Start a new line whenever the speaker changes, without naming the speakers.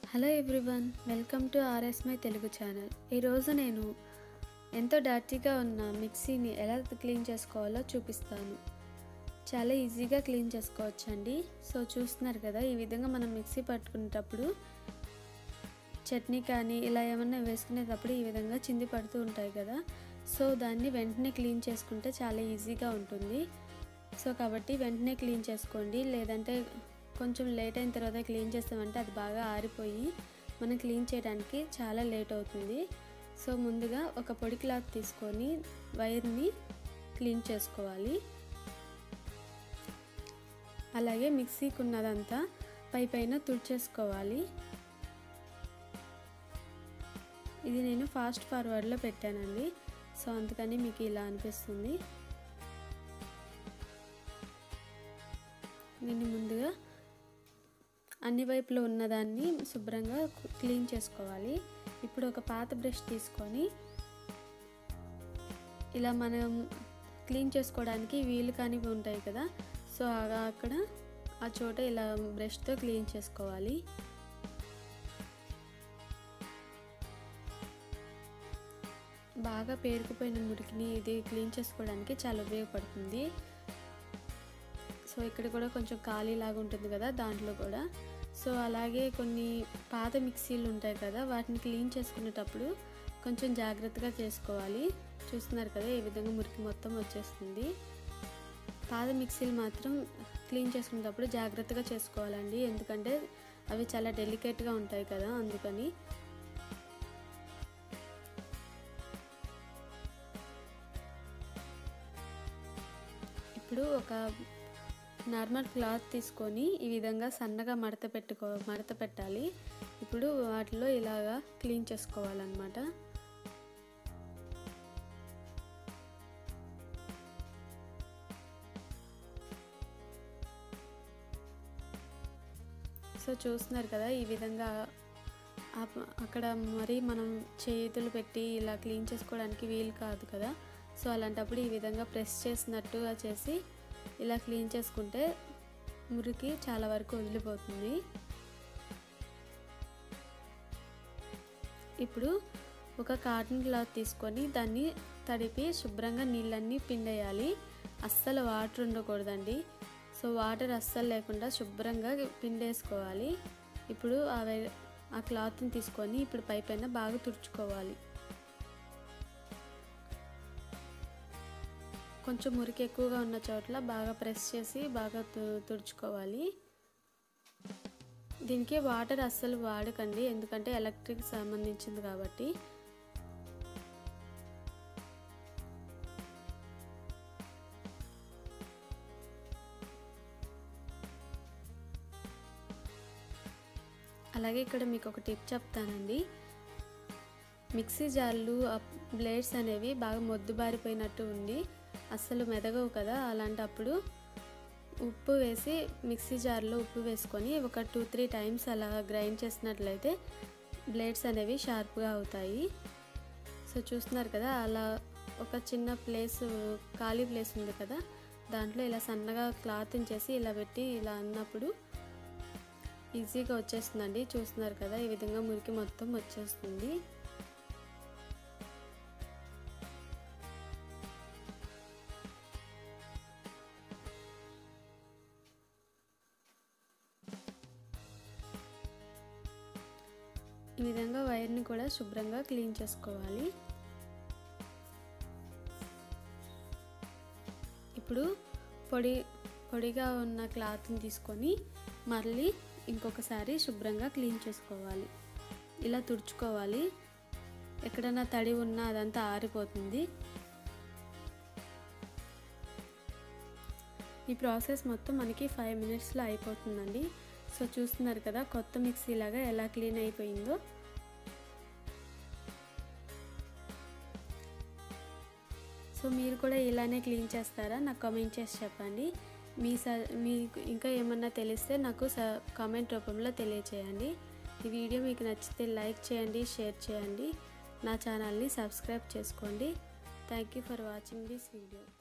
hello everyone welcome to R S my Telugu channel ఈరోజు నేను ఎంతో డర్టీగా ఉన్న మిక్సీని ఎలా క్లీన్ చేసుకోవాలో చూపిస్తాను చాలా ఈజీగా క్లీన్ చేసుకోవచ్చండి సో చూస్తున్నారు కదా ఈ విధంగా మనం మిక్సీ పట్టుకునేటప్పుడు చట్నీ కానీ ఇలా ఏమన్నా వేసుకునేటప్పుడు ఈ విధంగా చింది పడుతూ ఉంటాయి కదా సో దాన్ని వెంటనే క్లీన్ చేసుకుంటే చాలా ఈజీగా ఉంటుంది సో కాబట్టి వెంటనే క్లీన్ చేసుకోండి లేదంటే కొంచెం లేట్ అయిన తర్వాత క్లీన్ చేస్తామంటే అది బాగా ఆరిపోయి మనం క్లీన్ చేయడానికి చాలా లేట్ అవుతుంది సో ముందుగా ఒక పొడి క్లాత్ తీసుకొని వైర్ని క్లీన్ చేసుకోవాలి అలాగే మిక్సీకి ఉన్నదంతా పై పైన తుడిచేసుకోవాలి ఇది నేను ఫాస్ట్ ఫార్వర్డ్లో పెట్టానండి సో అందుకని మీకు ఇలా అనిపిస్తుంది దీన్ని ముందుగా అన్ని వైపులో ఉన్నదాన్ని శుభ్రంగా క్లీన్ చేసుకోవాలి ఇప్పుడు ఒక పాత బ్రష్ తీసుకొని ఇలా మనం క్లీన్ చేసుకోవడానికి వీలు కానివి ఉంటాయి కదా సో అక్కడ ఆ చోట ఇలా బ్రష్తో క్లీన్ చేసుకోవాలి బాగా పేరుకుపోయిన మురికిని ఇది క్లీన్ చేసుకోవడానికి చాలా ఉపయోగపడుతుంది సో ఇక్కడ కూడా కొంచెం ఖాళీ లాగా ఉంటుంది కదా దాంట్లో కూడా సో అలాగే కొన్ని పాత మిక్సీలు ఉంటాయి కదా వాటిని క్లీన్ చేసుకునేటప్పుడు కొంచెం జాగ్రత్తగా చేసుకోవాలి చూస్తున్నారు కదా ఈ విధంగా మురికి మొత్తం వచ్చేస్తుంది పాత మిక్సీలు మాత్రం క్లీన్ చేసుకునేటప్పుడు జాగ్రత్తగా చేసుకోవాలండి ఎందుకంటే అవి చాలా డెలికేట్గా ఉంటాయి కదా అందుకని ఇప్పుడు ఒక నార్మల్ క్లాత్ తీసుకొని ఈ విధంగా సన్నగా మడత పెట్టుకో మడత పెట్టాలి ఇప్పుడు వాటిలో ఇలాగా క్లీన్ చేసుకోవాలన్నమాట సో చూస్తున్నారు కదా ఈ విధంగా అక్కడ మరి మనం చేతులు పెట్టి ఇలా క్లీన్ చేసుకోవడానికి వీలు కాదు కదా సో అలాంటప్పుడు ఈ విధంగా ప్రెస్ చేసినట్టుగా చేసి ఇలా క్లీన్ చేసుకుంటే మురికి చాలా వరకు వదిలిపోతుంది ఇప్పుడు ఒక కాటన్ క్లాత్ తీసుకొని దాన్ని తడిపి శుభ్రంగా నీళ్ళన్నీ పిండేయాలి అస్సలు వాటర్ ఉండకూడదండి సో వాటర్ అస్సలు లేకుండా శుభ్రంగా పిండేసుకోవాలి ఇప్పుడు ఆ క్లాత్ని తీసుకొని ఇప్పుడు పై పైన బాగా తుడుచుకోవాలి కొంచెం మురికి ఎక్కువగా ఉన్న చోట్ల బాగా ప్రెస్ చేసి బాగా తుడుచుకోవాలి దీనికి వాటర్ అస్సలు వాడకండి ఎందుకంటే ఎలక్ట్రిక్ సంబంధించింది కాబట్టి అలాగే ఇక్కడ మీకు ఒక టిప్ చెప్తానండి మిక్సీ జార్లు బ్లేడ్స్ అనేవి బాగా మొద్దుబారిపోయినట్టు ఉండి అస్సలు మెదగవు కదా అలాంటప్పుడు ఉప్పు వేసి మిక్సీ జార్లో ఉప్పు వేసుకొని ఒక టూ త్రీ టైమ్స్ అలా గ్రైండ్ చేసినట్లయితే బ్లేడ్స్ అనేవి షార్ప్గా అవుతాయి సో చూస్తున్నారు కదా అలా ఒక చిన్న ప్లేస్ ఖాళీ ప్లేస్ ఉంది కదా దాంట్లో ఇలా సన్నగా క్లాత్ని చేసి ఇలా పెట్టి ఇలా అన్నప్పుడు ఈజీగా వచ్చేస్తుందండి చూస్తున్నారు కదా ఈ విధంగా మురికి మొత్తం వచ్చేస్తుంది ఈ విధంగా వైర్ని కూడా శుభ్రంగా క్లీన్ చేసుకోవాలి ఇప్పుడు పొడి పొడిగా ఉన్న క్లాత్ని తీసుకొని మళ్ళీ ఇంకొకసారి శుభ్రంగా క్లీన్ చేసుకోవాలి ఇలా తుడుచుకోవాలి ఎక్కడన్నా తడి ఉన్నా అదంతా ఆరిపోతుంది ఈ ప్రాసెస్ మొత్తం మనకి ఫైవ్ మినిట్స్లో అయిపోతుందండి సో చూస్తున్నారు కదా కొత్త మిక్సీ లాగా ఎలా క్లీన్ అయిపోయిందో సో మీరు కూడా ఇలానే క్లీన్ చేస్తారా నాకు కామెంట్ చేసి చెప్పండి మీ స మీకు ఇంకా ఏమన్నా తెలిస్తే నాకు స కామెంట్ రూపంలో తెలియచేయండి ఈ వీడియో మీకు నచ్చితే లైక్ చేయండి షేర్ చేయండి నా ఛానల్ని సబ్స్క్రైబ్ చేసుకోండి thank you for watching this video